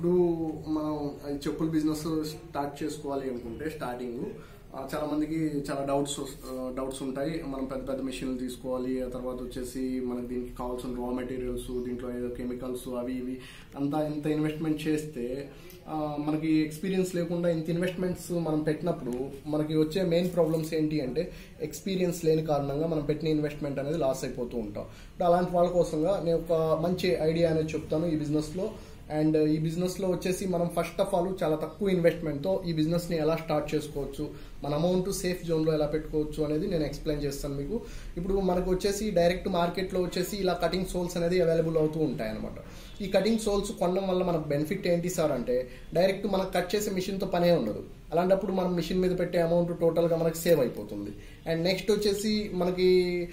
ఇప్పుడు మనం ఈ చెప్పుల బిజినెస్ స్టార్ట్ చేసుకోవాలి అనుకుంటే స్టార్టింగ్ చాలా మందికి చాలా డౌట్స్ డౌట్స్ ఉంటాయి మనం పెద్ద పెద్ద మిషన్లు తీసుకోవాలి ఆ తర్వాత వచ్చేసి మనకి దీనికి కావాల్సిన రా మెటీరియల్స్ దీంట్లో ఏదో కెమికల్స్ అవి ఇవి అంతా ఇంత ఇన్వెస్ట్మెంట్ చేస్తే ఆ, మనకి ఎక్స్పీరియన్స్ లేకుండా ఇంత ఇన్వెస్ట్మెంట్స్ మనం పెట్టినప్పుడు మనకి వచ్చే మెయిన్ ప్రాబ్లమ్స్ ఏంటి అంటే ఎక్స్పీరియన్స్ లేని కారణంగా మనం పెట్టిన ఇన్వెస్ట్మెంట్ అనేది లాస్ అయిపోతూ ఉంటాం ఇప్పుడు అలాంటి వాళ్ళ కోసంగా నేను ఒక మంచి ఐడియా అనేది చెప్తాను ఈ బిజినెస్లో అండ్ ఈ బిజినెస్ లో వచ్చేసి మనం ఫస్ట్ ఆఫ్ ఆల్ చాలా తక్కువ ఇన్వెస్ట్మెంట్ తో ఈ బిజినెస్ ని ఎలా స్టార్ట్ చేసుకోవచ్చు మన అమౌంట్ సేఫ్ జోన్ లో ఎలా పెట్టుకోవచ్చు అనేది నేను ఎక్స్ప్లెయిన్ చేస్తాను మీకు ఇప్పుడు మనకు వచ్చేసి డైరెక్ట్ మార్కెట్ లో వచ్చేసి ఇలా కటింగ్ సోల్స్ అనేది అవైలబుల్ అవుతూ ఉంటాయి అనమాట ఈ కటింగ్ సోల్స్ కొనడం వల్ల మనకు బెనిఫిట్ ఏంటి సార్ అంటే డైరెక్ట్ మనం కట్ చేసే మిషన్ తో పనే ఉండదు అలాంటప్పుడు మనం మిషన్ మీద పెట్టే అమౌంట్ టోటల్ గా మనకి సేవ్ అయిపోతుంది అండ్ నెక్స్ట్ వచ్చేసి మనకి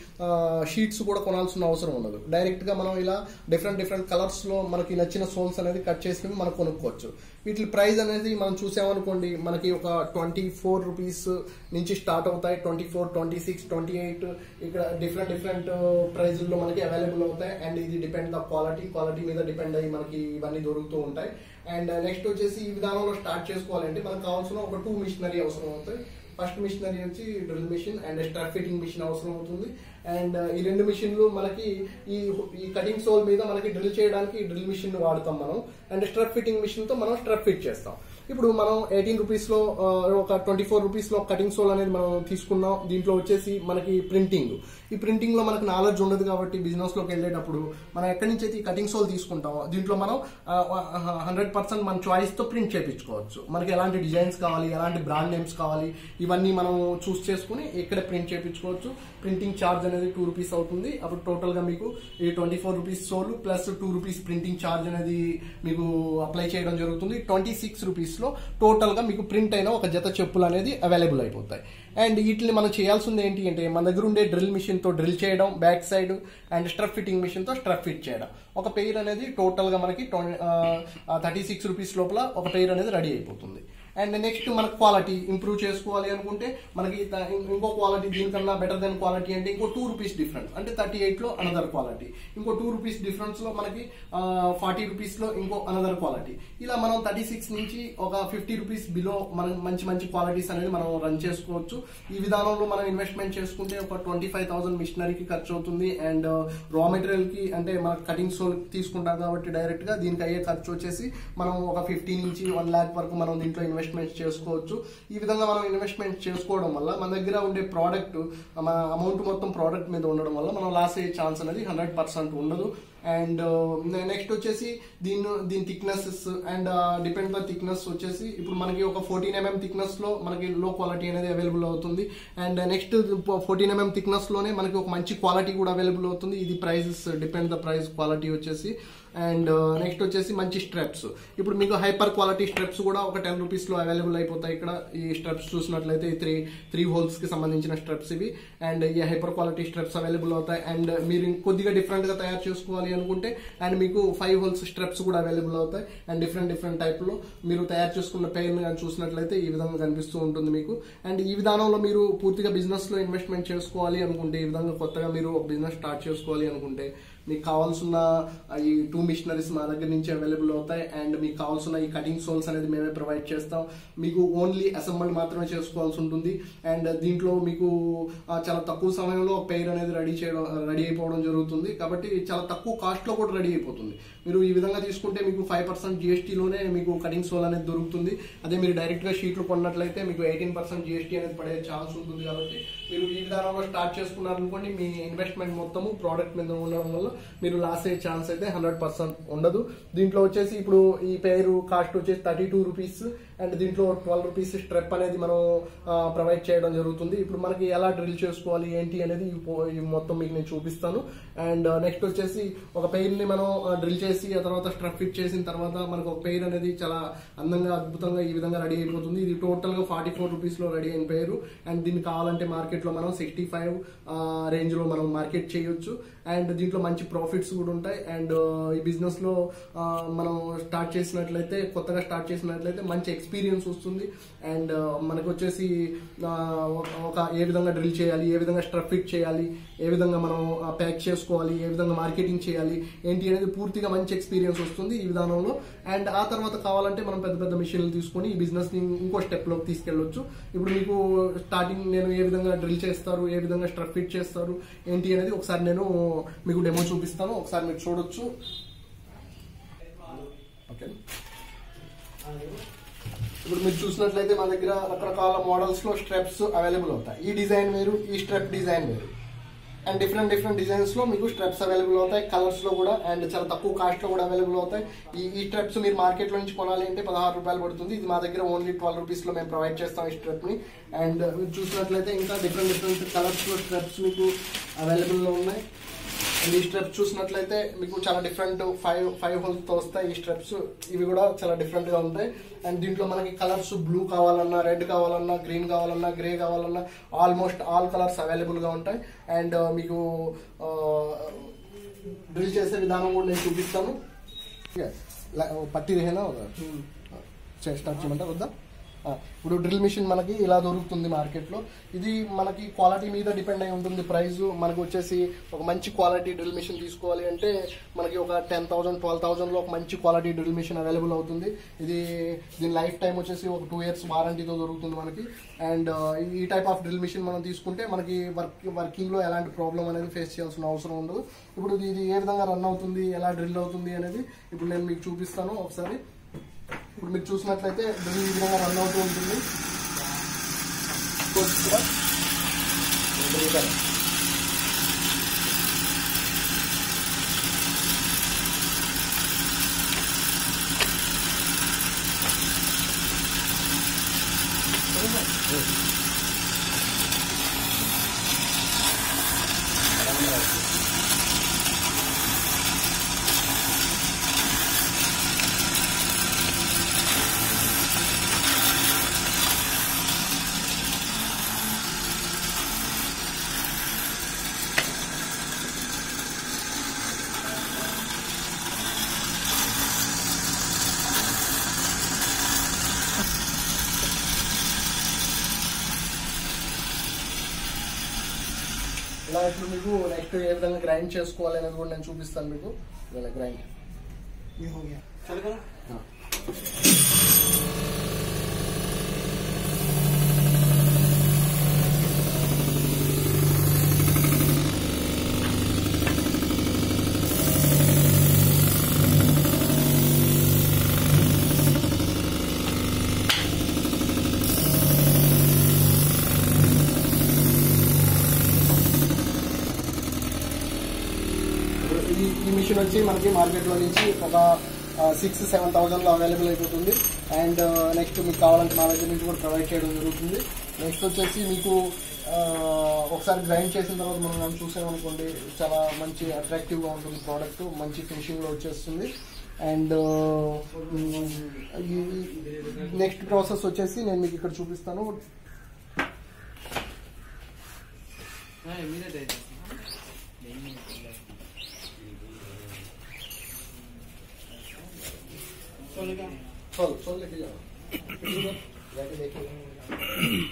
షీట్స్ కూడా కొనాల్సిన అవసరం ఉండదు డైరెక్ట్ గా మనం ఇలా డిఫరెంట్ డిఫరెంట్ కలర్స్ లో మనకి నచ్చిన సోల్స్ అనేది కట్ చేసినవి మనం కొనుక్కోవచ్చు వీటి ప్రైస్ అనేది మనం చూసామనుకోండి మనకి ఒక ట్వంటీ ఫోర్ రూపీస్ నుంచి స్టార్ట్ అవుతాయి twenty four twenty six twenty eight ఇక్కడ డిఫరెంట్ డిఫరెంట్ ప్రైజుల్లో మనకి అవైలబుల్ అవుతాయి అండ్ ఇది డిపెండ్ ద క్వాలిటీ క్వాలిటీ మీద డిపెండ్ అయ్యి మనకి ఇవన్నీ దొరుకుతూ ఉంటాయి అండ్ నెక్స్ట్ వచ్చేసి ఈ విధానంలో స్టార్ట్ చేసుకోవాలంటే మనకు కావాల్సిన ఒక టూ మిషనరీ అవసరం అవుతాయి ఫస్ట్ మిషనరీ వచ్చి drill machine and strap fitting machine అవసరం అవుతుంది అండ్ ఈ రెండు మిషన్లు మనకి ఈ ఈ కటింగ్ సోల్ మీద మనకి డ్రిల్ చేయడానికి డ్రిల్ మిషన్ వాడతాం మనం అండ్ స్ట్రక్ ఫిట్టింగ్ మిషన్ తో మనం స్ట్రక్ ఫిట్ చేస్తాం ఇప్పుడు మనం ఎయిటీన్ రూపీస్ లో ఆ, ఒక ట్వంటీ ఫోర్ రూపీస్ లో కటింగ్ సోల్ అనేది మనం తీసుకున్నాం దీంట్లో వచ్చేసి మనకి ప్రింటింగ్ ఈ ప్రింటింగ్ లో మనకు నాలెడ్జ్ ఉండదు కాబట్టి బిజినెస్ లోకి వెళ్ళేటప్పుడు మనం ఎక్కడి నుంచి అయితే ఈ కటింగ్ సోల్ తీసుకుంటామో దీంట్లో మనం హండ్రెడ్ పర్సెంట్ మన చాయిస్ తో ప్రింట్ చేయించుకోవచ్చు మనకి ఎలాంటి డిజైన్స్ కావాలి ఎలాంటి బ్రాండ్ నేమ్స్ కావాలి ఇవన్నీ మనం చూస్ చేసుకుని ఇక్కడ ప్రింట్ చేయించుకోవచ్చు ప్రింటింగ్ ఛార్జ్ అనేది టూ రూపీస్ అవుతుంది అప్పుడు టోటల్ గా మీకు ఈ twenty four rupees sole plus two rupees printing charge అనేది మీకు అప్లై చేయడం జరుగుతుంది ట్వంటీ సిక్స్ రూపీస్ లో టోటల్ గా మీకు ప్రింట్ అయిన ఒక జత చెప్పులు అనేది అవైలబుల్ అయిపోతాయి అండ్ వీటిని మనం చేయాల్సింది ఏంటి అంటే మన దగ్గర ఉండే డ్రిల్ మిషన్ తో డ్రిల్ చేయడం back side and strap fitting machine తో స్ట్రక్ ఫిట్ చేయడం ఒక పెయిర్ అనేది టోటల్ గా మనకి థర్టీ సిక్స్ రూపీస్ లోపల ఒక పెయిర్ అనేది రెడీ అయిపోతుంది అండ్ నెక్స్ట్ మనకు క్వాలిటీ ఇంప్రూవ్ చేసుకోవాలి అనుకుంటే మనకి త- ఇంకో క్వాలిటీ దీనికన్నా బెటర్ దెన్ క్వాలిటీ అంటే ఇంకో టూ రూపీస్ డిఫరెన్స్ అంటే థర్టీ ఎయిట్ లో అనదర్ క్వాలిటీ ఇంకో టూ రూపీస్ డిఫరెన్స్ లో మనకి ఫార్టీ రూపీస్ లో ఇంకో అనదర్ క్వాలిటీ ఇలా మనం థర్టీ సిక్స్ నుంచి ఒక ఫిఫ్టీ రూపీస్ బిలో మనం మంచి మంచి క్వాలిటీస్ అనేది మనం రన్ చేసుకోవచ్చు ఈ విధానంలో మనం ఇన్వెస్ట్మెంట్ చేసుకుంటే ఒక ట్వంటీ ఫైవ్ థౌసండ్ మిషనరీకి ఖర్చు అవుతుంది అండ్ రా మెటీరియల్ కి అంటే మన కటింగ్ సోల్ తీసుకుంటాం కాబట్టి డైరెక్ట్ గా దీనికి అయ్యే ఖర్చు వచ్చేసి మనం ఒక ఫిఫ్టీ నుంచి వన్ ల్యాక్ వరకు మనం దీంట్లో ఇన్వెస్ట్మెంట్ చేసుకోవచ్చు ఈ విధంగా మనం ఇన్వెస్ట్మెంట్ చేసుకోవడం వల్ల మన దగ్గర ఉండే ప్రోడక్ట్ మన అమౌంట్ మొత్తం ప్రోడక్ట్ మీద ఉండడం వల్ల మనం లాస్ అయ్యే ఛాన్స్ అనేది హండ్రెడ్ పర్సెంట్ ఉండదు అండ్ నెక్స్ట్ వచ్చేసి దీని దీని thicknesses and depend the thickness వచ్చేసి ఇప్పుడు మనకి ఒక ఫోర్టీన్ ఎంఎం థిక్నెస్ లో మనకి లో క్వాలిటీ అనేది అవైలబుల్ అవుతుంది and next fourteen mm thickness లోనే మనకి ఒక మంచి క్వాలిటీ కూడా అవైలబుల్ అవుతుంది ఇది prices depend the price quality వచ్చేసి అండ్ నెక్స్ట్ వచ్చేసి మంచి స్ట్రెప్స్ ఇప్పుడు మీకు హైపర్ క్వాలిటీ స్ట్రెప్స్ కూడా ఒక టెన్ రూపీస్ లో అవైలబుల్ అయిపోతాయి ఇక్కడ ఈ స్ట్రెప్స్ చూసినట్లయితే త్రీ త్రీ హోల్స్ కి సంబంధించిన స్ట్రెప్స్ ఇవి అండ్ ఈ హైపర్ క్వాలిటీ స్ట్రెప్స్ అవైలబుల్ అవుతాయి అండ్ మీరు ఇంకొద్దిగా డిఫరెంట్ గా తయారు చేసుకోవాలి అనుకుంటే అండ్ మీకు ఫైవ్ హోల్స్ స్ట్రెప్స్ కూడా అవైలబుల్ అవుతాయి అండ్ డిఫరెంట్ డిఫరెంట్ టైప్ లో మీరు తయారు చేసుకున్న పెయిన్ కానీ చూసినట్లయితే ఈ విధంగా కనిపిస్తూ ఉంటుంది మీకు అండ్ ఈ విధానంలో మీరు పూర్తిగా బిజినెస్ లో ఇన్వెస్ట్మెంట్ చేసుకోవాలి అనుకుంటే ఈ విధంగా కొత్తగా మీరు ఒక బిజినెస్ స్టార్ట్ చేసుకోవాలి అనుకుంటే మీకు కావాల్సిన ఈ టూ మిషనరీస్ మా దగ్గర నుంచి అవైలబుల్ అవుతాయి అండ్ మీకు కావాల్సిన ఈ కటింగ్ సోల్స్ అనేది మేమే ప్రొవైడ్ చేస్తాం మీకు ఓన్లీ అసెంబుల్ మాత్రమే చేసుకోవాల్సి ఉంటుంది అండ్ దీంట్లో మీకు ఆ, చాలా తక్కువ సమయంలో పెయిర్ అనేది రెడీ చేయడం రెడీ అయిపోవడం జరుగుతుంది కాబట్టి చాలా తక్కువ కాస్ట్ లో కూడా రెడీ అయిపోతుంది మీరు ఈ విధంగా తీసుకుంటే మీకు ఫైవ్ పర్సెంట్ జిఎస్టీలోనే మీకు కటింగ్ సోల్ అనేది దొరుకుతుంది అదే మీరు డైరెక్ట్ గా షీట్లు కొన్నట్లయితే మీకు ఎయిటీన్ పర్సెంట్ జిఎస్టీ అనేది పడే ఛాన్స్ ఉంటుంది కాబట్టి మీరు ఈ విధానంలో స్టార్ట్ చేసుకున్నారనుకోండి మీ ఇన్వెస్ట్మెంట్ మొత్తము ప్రోడక్ట్ మీద ఉండడం వల్ల మీరు లాస్ అయ్యే ఛాన్స్ అయితే హండ్రెడ్ పర్సెంట్ ఉండదు దీంట్లో వచ్చేసి ఇప్పుడు ఈ పేరు కాస్ట్ వచ్చేసి థర్టీ టూ రూపీస్ అండ్ దీంట్లో ట్వెల్వ్ రూపీస్ స్ట్రెప్ అనేది మనం ప్రొవైడ్ చేయడం జరుగుతుంది ఇప్పుడు మనకి ఎలా డ్రిల్ చేసుకోవాలి ఏంటి అనేది ఈ పో- ఈ మొత్తం మీకు నేను చూపిస్తాను అండ్ నెక్స్ట్ వచ్చేసి ఒక పెయిర్ ని మనం డ్రిల్ చేసి ఆ తర్వాత స్ట్రప్ ఫిట్ చేసిన తర్వాత మనకు ఒక పెయిర్ అనేది చాలా అందంగా అద్భుతంగా ఈ విధంగా రెడీ అయిపోతుంది ఇది టోటల్ గా ఫార్టీ ఫోర్ రూపీస్ లో రెడీ అయిన పేరు అండ్ దీన్ని కావాలంటే మార్కెట్ లో మనం సిక్స్టీ ఫైవ్ రేంజ్ లో మనం మార్కెట్ చేయొచ్చు అండ్ దీంట్లో మంచి ప్రాఫిట్స్ కూడా ఉంటాయి అండ్ ఈ బిజినెస్ లో ఆ, మనం స్టార్ట్ చేసినట్లయితే కొత్తగా స్టార్ట్ చేసినట్లయితే మంచి ఎక్స్పీరియన్స్ వస్తుంది అండ్ మనకు వచ్చేసి ఆ, ఒక- ఒక ఏ విధంగా డ్రిల్ చేయాలి ఏ విధంగా స్ట్రప్ ఫిట్ చేయాలి ఏ విధంగా మనం ప్యాక్ చేసుకోవాలి ఏ విధంగా మార్కెటింగ్ చేయాలి ఏంటి అనేది పూర్తిగా మంచి ఎక్స్పీరియన్స్ వస్తుంది ఈ విధానంలో అండ్ ఆ తర్వాత కావాలంటే మనం పెద్ద పెద్ద మిషన్లు తీసుకొని ఈ బిజినెస్ ని ఇంకో స్టెప్ లోకి తీసుకెళ్ళొచ్చు ఇప్పుడు మీకు స్టార్టింగ్ నేను ఏ విధంగా డ్రిల్ చేస్తారు ఏ విధంగా స్ట్రక్ ఫిట్ చేస్తారు ఏంటి అనేది ఒకసారి నేను మీకు డెమో చూపిస్తాను ఒకసారి మీరు చూడొచ్చు ఓకే ఇప్పుడు మీరు చూసినట్లయితే మా దగ్గర రకరకాల మోడల్స్ లో స్ట్రెప్స్ అవైలబుల్ అవుతాయి ఈ డిజైన్ వేరు ఈ స్ట్రెప్ డిజైన్ వేరు అండ్ డిఫరెంట్ డిఫరెంట్ డిజైన్స్ లో మీకు స్ట్రెప్స్ అవైలబుల్ అవుతాయి కలర్స్ లో కూడా అండ్ చాలా తక్కువ కాస్ట్ లో కూడా అవైలబుల్ అవుతాయి ఈ ఈ స్ట్రెప్స్ మీరు మార్కెట్ లో నుంచి కొనాలి అంటే పదహారు రూపాయలు పడుతుంది ఇది మా దగ్గర ఓన్లీ ట్వెల్వ్ రూపీస్ లో మేము ప్రొవైడ్ చేస్తాం ఈ స్ట్రెప్ ని అండ్ మీరు చూసినట్లయితే ఇంకా డిఫరెంట్ డిఫరెంట్ కలర్స్ లో స్ట్రెప్స్ మీకు అవైలబుల్ లో ఉన్నాయి అండ్ ఈ స్ట్రెప్స్ చూసినట్లయితే మీకు చాలా డిఫరెంట్ ఫైవ్ ఫైవ్ హోల్స్ తో వస్తాయి ఈ స్ట్రెప్స్ ఇవి కూడా చాలా డిఫరెంట్ గా ఉంటాయి అండ్ దీంట్లో మనకి కలర్స్ బ్లూ కావాలన్నా రెడ్ కావాలన్నా గ్రీన్ కావాలన్నా గ్రే కావాలన్నా ఆల్మోస్ట్ ఆల్ కలర్స్ అవైలబుల్ గా ఉంటాయి అండ్ మీకు డ్రిల్ చేసే విధానం కూడా నేను చూపిస్తాను ల- పట్టి రేనా స్టార్ట్ చేయమంటారు వద్దా ఆ, ఇప్పుడు డ్రిల్ మిషన్ మనకి ఇలా దొరుకుతుంది మార్కెట్ లో ఇది మనకి క్వాలిటీ మీద డిపెండ్ అయి ఉంటుంది ప్రైస్ మనకు వచ్చేసి ఒక మంచి క్వాలిటీ డ్రిల్ మిషన్ తీసుకోవాలి అంటే మనకి ఒక టెన్ థౌసండ్ ట్వెల్వ్ థౌసండ్ లో ఒక మంచి క్వాలిటీ డ్రిల్ మిషన్ అవైలబుల్ అవుతుంది ఇది దీని లైఫ్ టైం వచ్చేసి ఒక టూ ఇయర్స్ వారంటీతో దొరుకుతుంది మనకి అండ్ ఈ టైప్ ఆఫ్ డ్రిల్ మిషన్ మనం తీసుకుంటే మనకి వర్క్ వర్కింగ్ లో ఎలాంటి ప్రాబ్లం అనేది ఫేస్ చేయాల్సిన అవసరం ఉండదు ఇప్పుడు ఇది ఇది ఏ విధంగా రన్ అవుతుంది ఎలా డ్రిల్ అవుతుంది అనేది ఇప్పుడు నేను మీకు చూపిస్తాను ఒకసారి ఇప్పుడు మీరు చూసినట్లయితే డ్రిల్ ఈ విధంగా రన్ అవుతూ ఉంటుంది కూడా డ్రిల్ కరెంట్. ఇలా ఇప్పుడు మీకు నెక్స్ట్ ఏ విధంగా గ్రైండ్ చేసుకోవాలి అనేది కూడా నేను చూపిస్తాను మీకు ఇలా గ్రైండ్ ये हो गया चल करो ఇప్పుడు ఈ ఈ మిషన్ వచ్చి మనకి మార్కెట్ లో నుంచి ఒక సిక్స్ సెవెన్ థౌసండ్ లో అవైలబుల్ అయిపోతుంది అండ్ నెక్స్ట్ మీకు కావాలంటే మా దగ్గర నుంచి కూడా ప్రొవైడ్ చేయడం జరుగుతుంది నెక్స్ట్ వచ్చేసి మీకు ఆ, ఒకసారి గ్రైండ్ చేసిన తర్వాత మనం మనం చూసామనుకోండి చాలా మంచి అట్రాక్టివ్ గా ఉంటుంది ప్రోడక్ట్ మంచి ఫినిషింగ్ లో వచ్చేస్తుంది అండ్ నెక్స్ట్ ప్రాసెస్ వచ్చేసి నేను మీకు ఇక్కడ చూపిస్తాను नहीं मेरे दे चल गया चल चल लेके जाओ जाके देखिए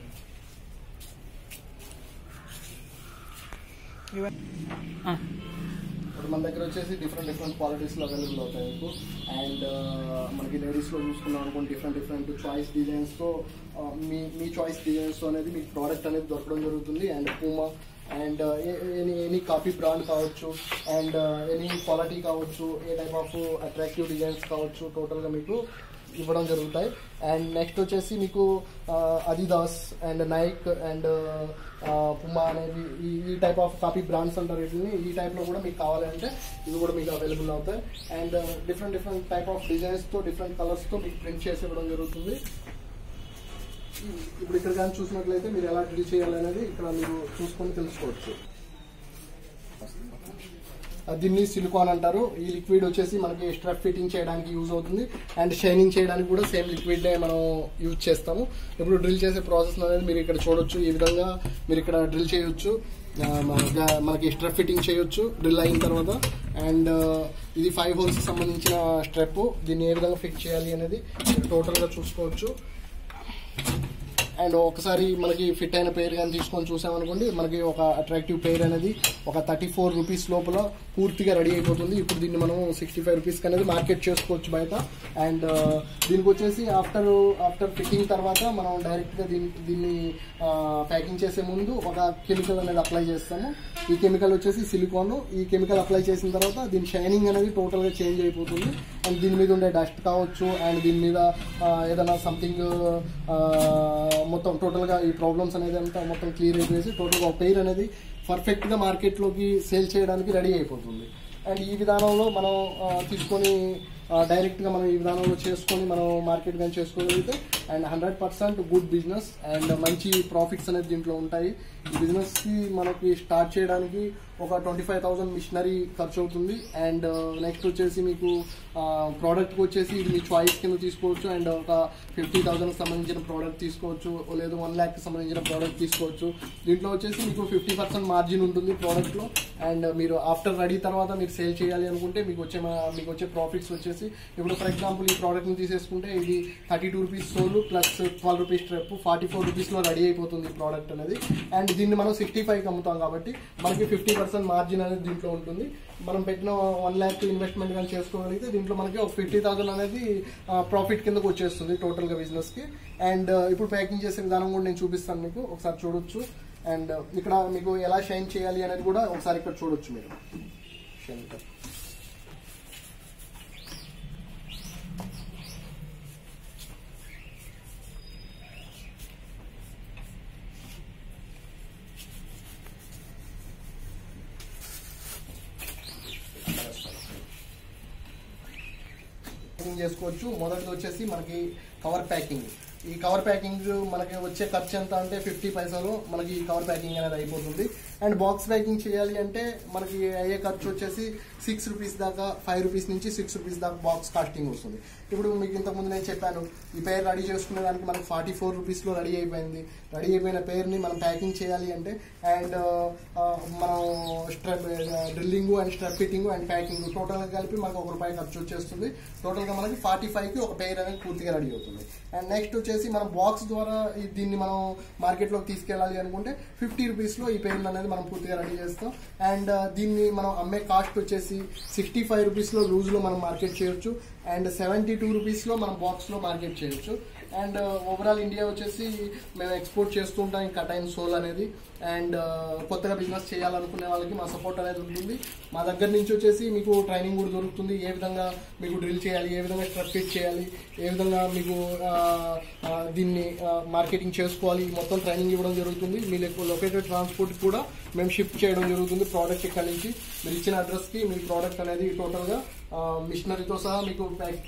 ఇప్పుడు మన దగ్గర వచ్చేసి డిఫరెంట్ డిఫరెంట్ క్వాలిటీస్ లో అవైలబుల్ అవుతాయి మీకు అండ్ మనకి లేడీస్ లో చూసుకున్నాం అనుకోండి డిఫరెంట్ డిఫరెంట్ చాయిస్ డిజైన్స్ తో ఆ, మీ మీ చాయిస్ డిజైన్స్ తో అనేది మీకు ప్రోడక్ట్ అనేది దొరకడం జరుగుతుంది and Puma and any any copy brand కావచ్చు అండ్ ఎనీ క్వాలిటీ కావచ్చు a type of attractive designs కావచ్చు టోటల్ గా మీకు ఇవ్వడం జరుగుతాయి అండ్ నెక్స్ట్ వచ్చేసి మీకు Adidas and Nike and Puma అనేవి ఈ ఈ టైప్ ఆఫ్ కాపీ బ్రాండ్స్ అంటారు వీటిని ఈ టైప్ లో కూడా మీకు కావాలంటే ఇవి కూడా మీకు అవైలబుల్ అవుతాయి and different different type of designs తో డిఫరెంట్ కలర్స్ తో మీకు ప్రింట్ చేసి ఇవ్వడం జరుగుతుంది ఇప్పుడు ఇక్కడ కానీ చూసినట్లయితే మీరు ఎలా డీల్ చేయాలనేది ఇక్కడ మీరు చూసుకొని తెలుసుకోవచ్చు ఆ, దీన్ని సిలికాన్ అంటారు ఈ లిక్విడ్ వచ్చేసి మనకి స్ట్రప్ ఫిట్టింగ్ చేయడానికి యూజ్ అవుతుంది అండ్ షైనింగ్ చేయడానికి కూడా సేమ్ లిక్విడ్ మనం యూజ్ చేస్తాము ఇప్పుడు డ్రిల్ చేసే ప్రాసెస్ అనేది మీరు ఇక్కడ చూడొచ్చు ఈ విధంగా మీరు ఇక్కడ డ్రిల్ చేయొచ్చు ఆ, మన- మనకి స్ట్రెప్ ఫిట్టింగ్ చేయొచ్చు డ్రిల్ అయిన తర్వాత అండ్ ఇది ఫైవ్ హోల్స్ సంబంధించిన స్ట్రెప్ దీన్ని ఏ విధంగా ఫిట్ చేయాలి అనేది టోటల్ గా చూసుకోవచ్చు అండ్ ఒకసారి మనకి ఫిట్ అయిన పేరు కానీ తీసుకొని చూసామనుకోండి మనకి ఒక అట్రాక్టివ్ పేర్ అనేది ఒక థర్టీ ఫోర్ రూపీస్ లోపల పూర్తిగా రెడీ అయిపోతుంది ఇప్పుడు దీన్ని మనం సిక్స్టీ ఫైవ్ రూపీస్ అనేది మార్కెట్ చేసుకోవచ్చు బయట అండ్ దీనికి వచ్చేసి ఆఫ్టర్ ఆఫ్టర్ ఫిట్టింగ్ తర్వాత మనం డైరెక్ట్గా దీన్ని దీన్ని ప్యాకింగ్ చేసే ముందు ఒక కెమికల్ అనేది అప్లై చేస్తాము ఈ కెమికల్ వచ్చేసి సిలికాన్ ఈ కెమికల్ అప్లై చేసిన తర్వాత దీని షైనింగ్ అనేది టోటల్గా చేంజ్ అయిపోతుంది అండ్ దీని మీద ఉండే డస్ట్ కావచ్చు అండ్ దీని మీద ఆ, ఏదైనా సంథింగ్ మొత్తం టోటల్గా ఈ ప్రాబ్లమ్స్ అనేది అంతా మొత్తం క్లియర్ అయిపోయేసి టోటల్గా ఒక పెయిర్ అనేది పర్ఫెక్ట్గా మార్కెట్లోకి సేల్ చేయడానికి రెడీ అయిపోతుంది అండ్ ఈ విధానంలో మనం ఆ, తీసుకొని డైరెక్ట్గా మనం ఈ విధానంలో చేసుకొని మనం మార్కెట్ కానీ చేసుకోగలిగితే and hundred percent good business and మంచి ప్రాఫిట్స్ అనేది దీంట్లో ఉంటాయి ఈ బిజినెస్కి మనకి స్టార్ట్ చేయడానికి ఒక ట్వంటీ ఫైవ్ థౌసండ్ మిషనరీ ఖర్చు అవుతుంది అండ్ నెక్స్ట్ వచ్చేసి మీకు ప్రోడక్ట్కి వచ్చేసి ఇది మీ చాయిస్ కింద తీసుకోవచ్చు అండ్ ఒక ఫిఫ్టీ థౌసండ్కి సంబంధించిన ప్రోడక్ట్ తీసుకోవచ్చు లేదు వన్ ల్యాక్కి సంబంధించిన ప్రోడక్ట్ తీసుకోవచ్చు దీంట్లో వచ్చేసి మీకు ఫిఫ్టీ పర్సెంట్ మార్జిన్ ఉంటుంది ప్రోడక్ట్లో అండ్ మీరు ఆఫ్టర్ రెడీ తర్వాత మీరు సేల్ చేయాలి అనుకుంటే మీకు వచ్చే మా- మీకు వచ్చే ప్రాఫిట్స్ వచ్చేసి ఇప్పుడు ఫర్ ఎగ్జాంపుల్ ఈ ప్రోడక్ట్ని తీసేసుకుంటే ఇది thirty two rupees sole plus twelve rupees strap forty four రూపీస్లో రెడీ అయిపోతుంది ఈ ప్రోడక్ట్ అనేది అండ్ దీన్ని మనం సిక్స్టీ ఫైవ్కి అమ్ముతాం కాబట్టి మనకి ఫిఫ్టీ పర్సెంట్ మార్జిన్ అనేది దీంట్లో ఉంటుంది మనం పెట్టిన వన్ ల్యాక్ ఇన్వెస్ట్మెంట్ కానీ చేసుకోగలిగితే దీంట్లో మనకి ఒక ఫిఫ్టీ థౌసండ్ అనేది ప్రాఫిట్ కిందకు వచ్చేస్తుంది టోటల్గా బిజినెస్కి అండ్ ఇప్పుడు ప్యాకింగ్ చేసే విధానం కూడా నేను చూపిస్తాను మీకు ఒకసారి చూడొచ్చు అండ్ ఇక్కడ మీకు ఎలా షైన్ చేయాలి అనేది కూడా ఒకసారి ఇక్కడ చూడొచ్చు మీరు షైన్ ఇక్కడ. ప్యాకింగ్ చేసుకోవచ్చు మొదటిది వచ్చేసి మనకి కవర్ ప్యాకింగ్ ఈ కవర్ ప్యాకింగ్ మనకి వచ్చే ఖర్చు ఎంత అంటే ఫిఫ్టీ పైసలు మనకి ఈ కవర్ ప్యాకింగ్ అనేది అయిపోతుంది అండ్ బాక్స్ ప్యాకింగ్ చేయాలి అంటే మనకి అయ్యే ఖర్చు వచ్చేసి సిక్స్ రూపీస్ దాకా ఫైవ్ రూపీస్ నుంచి సిక్స్ రూపీస్ దాకా బాక్స్ కాస్టింగ్ వస్తుంది ఇప్పుడు మీకు ఇంతకుముందు నేను చెప్పాను ఈ పేరు రెడీ చేసుకునే దానికి మనకి ఫార్టీ ఫోర్ రూపీస్లో రెడీ అయిపోయింది రెడీ అయిపోయిన పేరుని మనం ప్యాకింగ్ చేయాలి అంటే అండ్ మనం strap drilling and strap fitting and packing టోటల్గా కలిపి మనకు ఒక రూపాయి ఖర్చు వచ్చేస్తుంది టోటల్గా మనకి ఫార్టీ ఫైవ్కి ఒక పేరు అనేది పూర్తిగా రెడీ అవుతుంది అండ్ నెక్స్ట్ వచ్చేసి మనం బాక్స్ ద్వారా ఈ- దీన్ని మనం మార్కెట్లోకి తీసుకెళ్ళాలి అనుకుంటే ఫిఫ్టీ రూపీస్లో ఈ పేరు అనేది మనం పూర్తిగా రెడీ చేస్తాం అండ్ దీన్ని మనం అమ్మే కాస్ట్ వచ్చేసి సిక్స్టీ ఫైవ్ రూపీస్లో లూజ్లో మనం మార్కెట్ చేయొచ్చు అండ్ సెవెంటీ టూ రూపీస్లో మనం బాక్స్లో మార్కెట్ చేయొచ్చు అండ్ ఓవరాల్ ఇండియా వచ్చేసి మేము ఎక్స్పోర్ట్ చేస్తూ ఉంటాం ఇంకా టైం సోల్ అనేది అండ్ కొత్తగా బిజినెస్ చేయాలనుకునే వాళ్ళకి మా సపోర్ట్ అనేది ఉంటుంది మా దగ్గర నుంచి వచ్చేసి మీకు ట్రైనింగ్ కూడా దొరుకుతుంది ఏ విధంగా మీకు డ్రిల్ చేయాలి ఏ విధంగా స్ట్రక్ ఫిట్ చేయాలి ఏ విధంగా మీకు ఆ, ఆ, దీన్ని మార్కెటింగ్ చేసుకోవాలి మొత్తం ట్రైనింగ్ ఇవ్వడం జరుగుతుంది మీ లొకేటెడ్ ట్రాన్స్పోర్ట్ కూడా మేము షిఫ్ట్ చేయడం జరుగుతుంది ప్రోడక్ట్ ఇక్కడ నుంచి మీరు ఇచ్చిన అడ్రస్కి మీ ప్రోడక్ట్ అనేది టోటల్గా మిషనరీతో సహా మీకు ప్యాక్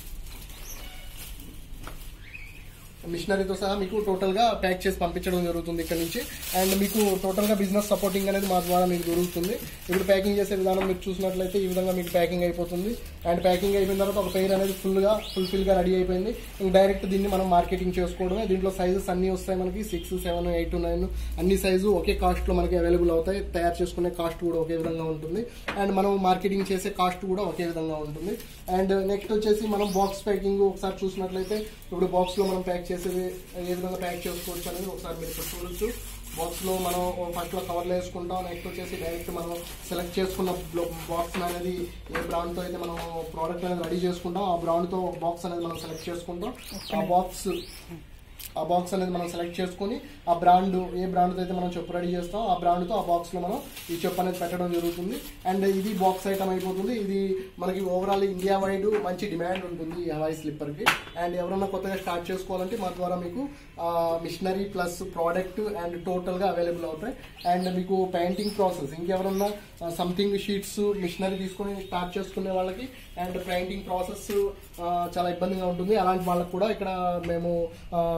మిషనరీతో సహా మీకు టోటల్ గా ప్యాక్ చేసి పంపించడం జరుగుతుంది ఇక్కడ నుంచి అండ్ మీకు టోటల్ గా బిజినెస్ సపోర్టింగ్ అనేది మా ద్వారా మీకు దొరుకుతుంది ఇప్పుడు ప్యాకింగ్ చేసే విధానం మీరు చూసినట్లయితే ఈ విధంగా మీకు ప్యాకింగ్ అయిపోతుంది అండ్ ప్యాకింగ్ అయిపోయిన తర్వాత ఒక పెయిర్ అనేది ఫుల్ గా ఫుల్ఫిల్ గా రెడీ అయిపోయింది ఇంక డైరెక్ట్ దీన్ని మనం మార్కెటింగ్ చేసుకోవడమే దీంట్లో సైజెస్ అన్ని వస్తాయి మనకి సిక్స్ సెవెన్ ఎయిట్ నైన్ అన్ని సైజు ఒకే కాస్ట్ లో మనకి అవైలబుల్ అవుతాయి తయారు చేసుకునే కాస్ట్ కూడా ఒకే విధంగా ఉంటుంది అండ్ మనం మార్కెటింగ్ చేసే కాస్ట్ కూడా ఒకే విధంగా ఉంటుంది అండ్ నెక్స్ట్ వచ్చేసి మనం బాక్స్ ప్యాకింగ్ ఒకసారి చూసినట్లయితే ఇప్పుడు బాక్స్ లో మనం ప్యాక్ చేసేది ఏ విధంగా ప్యాక్ చేసుకోవచ్చు అనేది ఒకసారి మీరు ఇక్కడ చూడొచ్చు బాక్స్ లో మనం ఫస్ట్ లో కవర్లో వేసుకుంటాం నెక్స్ట్ వచ్చేసి డైరెక్ట్ మనం సెలెక్ట్ చేసుకున్న బాక్స్ అనేది ఏ బ్రాండ్ తో అయితే మనం ప్రోడక్ట్ అనేది రెడీ చేసుకుంటాం ఆ బ్రాండ్ తో బాక్స్ అనేది మనం సెలెక్ట్ చేసుకుంటాం ఆ బాక్స్ ఆ బాక్స్ అనేది మనం సెలెక్ట్ చేసుకొని ఆ బ్రాండ్ ఏ బ్రాండ్ అయితే మనం చెప్పు రెడీ చేస్తాం ఆ బ్రాండ్ తో ఆ బాక్స్ లో మనం ఈ చెప్పు అనేది పెట్టడం జరుగుతుంది అండ్ ఇది బాక్స్ ఐటమ్ అయిపోతుంది ఇది మనకి ఓవరాల్ ఇండియా వైడ్ మంచి డిమాండ్ ఉంటుంది ఈ హవాయి స్లిప్పర్ కి అండ్ ఎవరన్నా కొత్తగా స్టార్ట్ చేసుకోవాలంటే మా ద్వారా మీకు machinery plus product and total గా అవైలబుల్ అవుతాయి అండ్ మీకు పెయింటింగ్ ప్రాసెస్ ఇంకెవరన్నా సంథింగ్ షీట్స్ మిషనరీ తీసుకొని స్టార్ట్ చేసుకునే వాళ్ళకి అండ్ పెయింటింగ్ ప్రాసెస్ చాలా ఇబ్బందిగా ఉంటుంది అలాంటి వాళ్ళకి కూడా ఇక్కడ మేము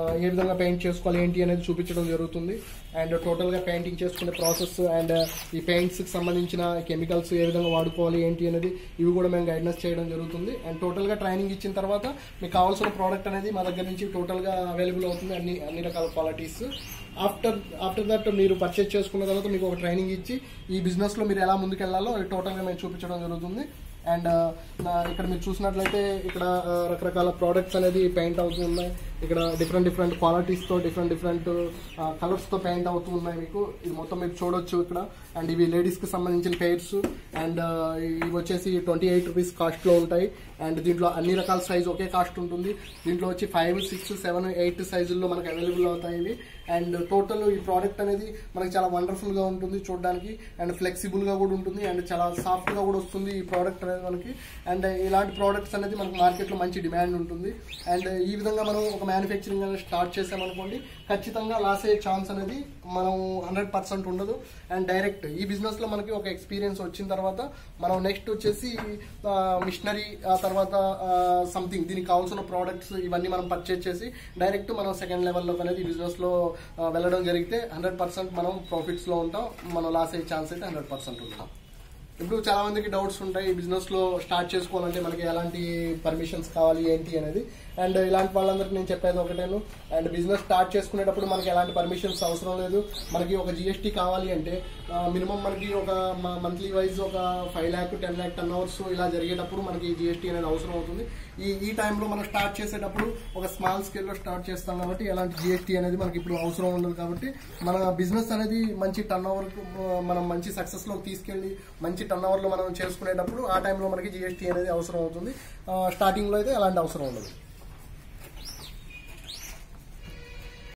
ఏ విధంగా పెయింట్ చేసుకోవాలి ఏంటి అనేది చూపించడం జరుగుతుంది అండ్ టోటల్ గా పెయింటింగ్ చేసుకునే ప్రాసెస్ అండ్ ఈ పెయింట్స్ కి సంబంధించిన కెమికల్స్ ఏ విధంగా వాడుకోవాలి ఏంటి అనేది ఇవి కూడా మేము గైడెన్స్ చేయడం జరుగుతుంది అండ్ టోటల్ గా ట్రైనింగ్ ఇచ్చిన తర్వాత మీకు కావాల్సిన ప్రోడక్ట్ అనేది మా దగ్గర నుంచి టోటల్ గా అవైలబుల్ అవుతుంది అన్ని అన్ని రకాల క్వాలిటీస్ ఆఫ్టర్ ఆఫ్టర్ దట్ మీరు పర్చేజ్ చేసుకున్న తర్వాత మీకు ఒక ట్రైనింగ్ ఇచ్చి ఈ బిజినెస్ లో మీరు ఎలా ముందుకెళ్లాలో టోటల్ గా మేము చూపించడం జరుగుతుంది అండ్ ఇక్కడ మీరు చూసినట్లయితే ఇక్కడ ఆ, రకరకాల ప్రోడక్ట్స్ అనేది పెయింట్ అవుతూ ఉన్నాయి ఇక్కడ డిఫరెంట్ డిఫరెంట్ క్వాలిటీస్ తో డిఫరెంట్ డిఫరెంట్ కలర్స్ తో పెయింట్ అవుతూ ఉన్నాయి మీకు ఇది మొత్తం మీరు చూడొచ్చు ఇక్కడ అండ్ ఇవి లేడీస్ కి సంబంధించిన పెయిర్స్ అండ్ ఇవి వచ్చేసి ట్వంటీ ఎయిట్ రూపీస్ కాస్ట్ లో ఉంటాయి అండ్ దీంట్లో అన్ని రకాల సైజ్ ఒకే కాస్ట్ ఉంటుంది దీంట్లో వచ్చి ఫైవ్ సిక్స్ సెవెన్ ఎయిట్ సైజుల్లో మనకు అవైలబుల్ అవుతాయి ఇవి అండ్ టోటల్ ఈ ప్రోడక్ట్ అనేది మనకి చాలా వండర్ఫుల్ గా ఉంటుంది చూడడానికి అండ్ ఫ్లెక్సిబుల్ గా కూడా ఉంటుంది అండ్ చాలా సాఫ్ట్ గా కూడా వస్తుంది ఈ ప్రోడక్ట్ అనేది మనకి అండ్ ఇలాంటి ప్రోడక్ట్స్ అనేది మనకి మార్కెట్ లో మంచి డిమాండ్ ఉంటుంది అండ్ ఈ విధంగా మనం ఒక మ్యానుఫ్యాక్చరింగ్ అనేది స్టార్ట్ చేసామనుకోండి ఖచ్చితంగా లాస్ అయ్యే ఛాన్స్ అనేది మనం హండ్రెడ్ పర్సెంట్ ఉండదు అండ్ డైరెక్ట్ ఈ బిజినెస్ లో మనకి ఒక ఎక్స్పీరియన్స్ వచ్చిన తర్వాత మనం నెక్స్ట్ వచ్చేసి మిషనరీ ఆ తర్వాత సంథింగ్ దీనికి కావాల్సిన ప్రోడక్ట్స్ ఇవన్నీ మనం పర్చేజ్ చేసి డైరెక్ట్ మనం సెకండ్ లెవెల్లో అనేది ఈ బిజినెస్ లో ఆ, వెళ్ళడం జరిగితే హండ్రెడ్ పర్సెంట్ మనం ప్రాఫిట్స్ లో ఉంటాం మనం లాస్ అయ్యే ఛాన్స్ అయితే హండ్రెడ్ పర్సెంట్ ఉంటాం ఇప్పుడు చాలా మందికి డౌట్స్ ఉంటాయి ఈ బిజినెస్ లో స్టార్ట్ చేసుకోవాలంటే మనకి ఎలాంటి పర్మిషన్స్ కావాలి ఏంటి అనేది అండ్ ఇలాంటి వాళ్ళందరికీ నేను చెప్పేది ఒకటేను అండ్ బిజినెస్ స్టార్ట్ చేసుకునేటప్పుడు మనకి ఎలాంటి పర్మిషన్స్ అవసరం లేదు మనకి ఒక జిఎస్టీ కావాలి అంటే మినిమం మనకి ఒక మంత్లీ వైజ్ ఒక five lakh ten lakh ten hours ఇలా జరిగేటప్పుడు మనకి జిఎస్టీ అనేది అవసరం అవుతుంది ఈ ఈ టైంలో మనం స్టార్ట్ చేసేటప్పుడు ఒక స్మాల్ స్కేల్ లో స్టార్ట్ చేస్తాం కాబట్టి ఎలాంటి జిఎస్టీ అనేది మనకి ఇప్పుడు అవసరం ఉండదు కాబట్టి మన బిజినెస్ అనేది మంచి టర్న్ ఓవర్ మనం మంచి సక్సెస్ లో తీసుకెళ్లి మంచి టర్న్ ఓవర్ లో మనం చేసుకునేటప్పుడు ఆ టైంలో మనకి జిఎస్టీ అనేది అవసరం అవుతుంది స్టార్టింగ్ లో అయితే ఎలాంటి అవసరం ఉండదు